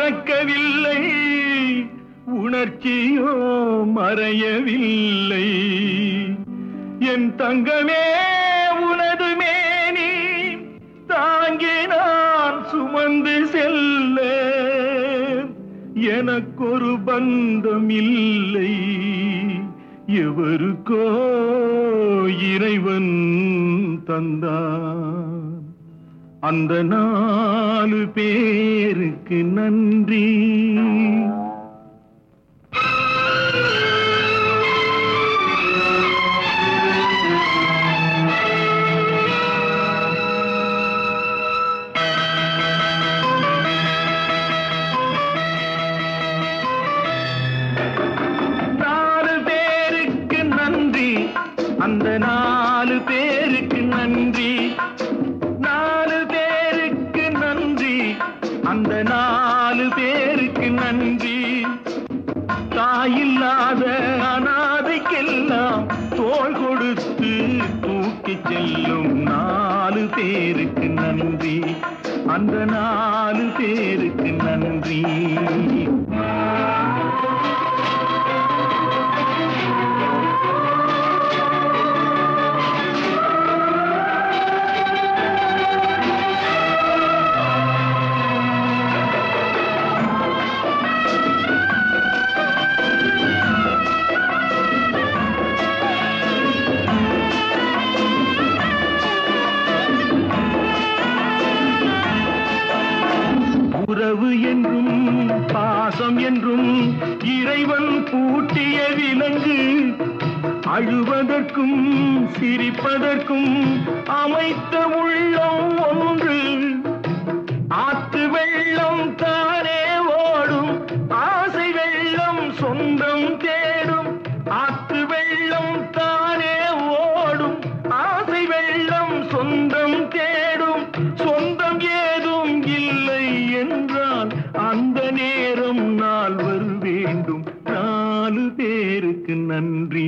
மறக்கவில்லை உணர்ச்சியோ மறையவில்லை என் தங்கமே உனது மேனி தாங்கி நான் சுமந்து செல்ல எனக்கொரு பந்தம் இல்லை எவருக்கோ இறைவன் தந்தான் அந்த நாலு பேருக்கு நன்றி நாலு பேருக்கு நன்றி அந்த நாலு பேருக்கு நன்றி நாலு பேருக்கு நன்றி அந்த நாலு பேருக்கு நன்றி தாயில்லாத அனாதைக்கெல்லாம் தோள் கொடுத்து தூக்கி செல்லும் நாலு பேருக்கு நன்றி அந்த நாலு பேருக்கு நன்றி உறவு என்றும் பாசம் என்றும் இறைவன் பூட்டிய விலங்கு அழுவதற்கும் சிரிப்பதற்கும் அமைத்த உள்ளம் ஒன்று ஆத்து வெள்ளம் தானே ஓடும் ஆசை வெள்ளம் சொந்தம் தேடும் ஆத்து வெள்ளம் தானே ஓடும் ஆசை வெள்ளம் சொந்தம் தேடும் சொந்தம் ஏதும் இல்லை என்றால் அந்த நேரம் நால்வர் வேண்டும் நாலு பேருக்கு நன்றி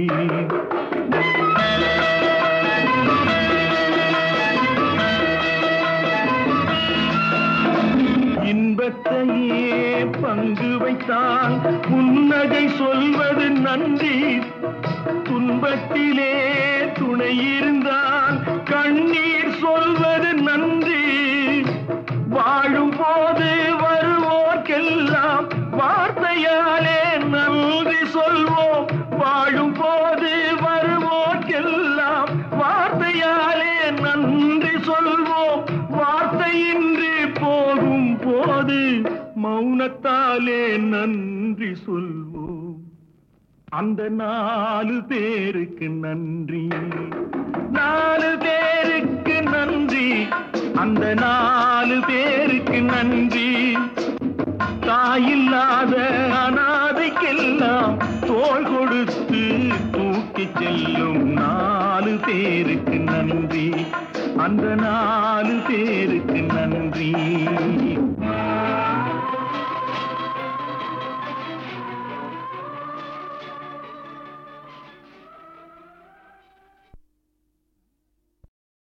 இன்பத்தையே பங்கு வைத்தால் புன்னகை சொல்வது நன்றி துன்பத்திலே துணை இருந்தால் கண்ணீர் சொல்வது நன்றி வாழும் போது வருவோர்க்கெல்லாம் வார்த்தையாலே நன்றி சொல்வோம் வாழும் போது வருவோர்க்கெல்லாம் வார்த்தையாலே நன்றி சொல்வோம் வார்த்தையின்றி போகும் போது மௌனத்தாலே நன்றி சொல்வோம் அந்த நாலு பேருக்கு நன்றி நாலு பேருக்கு நன்றி அந்த நாலு பேருக்கு நன்றி தாயில்லாத அனாதைக்கெல்லாம் தோள் கொடுத்து தூக்கி செல்லும் நாலு பேருக்கு நன்றி அந்த நாலு பேருக்கு நன்றி